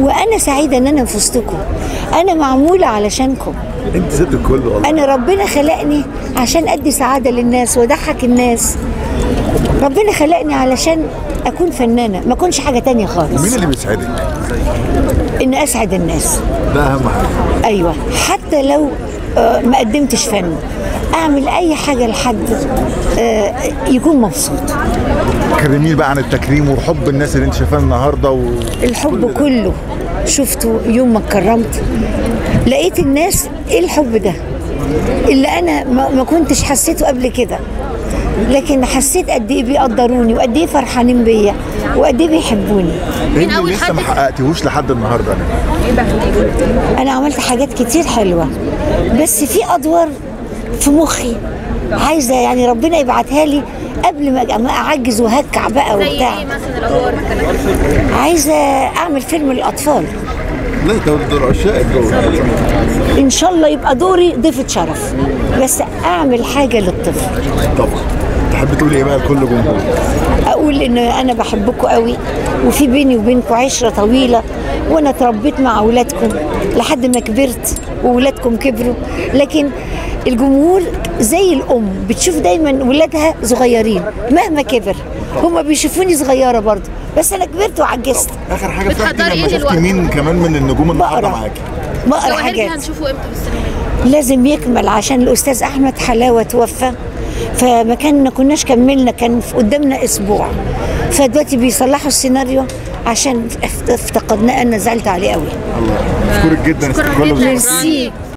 وانا سعيده ان انا في وسطكم انا معموله علشانكم انت ست الكل والله انا ربنا خلقني عشان ادي سعاده للناس واضحك الناس ربنا خلقني علشان اكون فنانه ما اكونش حاجه تانية خالص مين اللي بيسعدك؟ ان اسعد الناس ده اهم حاجه ايوه حتى لو آه، ما قدمتش فن اعمل اي حاجه لحد آه، يكون مبسوط كلميني بقى عن التكريم وحب الناس اللي انت شايفاه النهارده و... الحب كله شفته يوم ما اتكرمت لقيت الناس ايه الحب ده اللي انا ما ما كنتش حسيته قبل كده لكن حسيت قد ايه بيقدروني وقد ايه فرحانين بيا وقد ايه بيحبوني ايه اللي أول لسه حد ما حققتهوش لحد النهارده انا انا عملت حاجات كتير حلوه بس في ادوار في مخي عايزه يعني ربنا يبعتها لي قبل ما ما اعجز وهكع بقى زي وبتاع ايه مثلا الادوار كانت عايزه اعمل فيلم للاطفال لا دول دول عشاق الدول ان شاء الله يبقى دوري ضيفه شرف بس اعمل حاجه للطفل طبعا تحب تقولي ايه بقى لكل جمهور؟ اقول ان انا بحبكم قوي وفي بيني وبينكم عشره طويله وانا اتربيت مع اولادكم لحد ما كبرت واولادكم كبروا لكن الجمهور زي الام بتشوف دايما ولادها صغيرين مهما كبر هما بيشوفوني صغيره برضه بس انا كبرت وعجزت اخر حاجه بتحضري فرحتي ايه لما شفتي دلوقتي؟ مين كمان من النجوم النهارده بقرا معاكي بقرا لو هنرجع حاجات هنشوفه امتى في السينما لازم يكمل عشان الاستاذ احمد حلاوه توفى فما كان ما كناش كملنا كان في قدامنا اسبوع فدلوقتي بيصلحوا السيناريو عشان افتقدناه انا زعلت عليه قوي الله اشكرك جدا شكراً استقبال جداً. ميرسي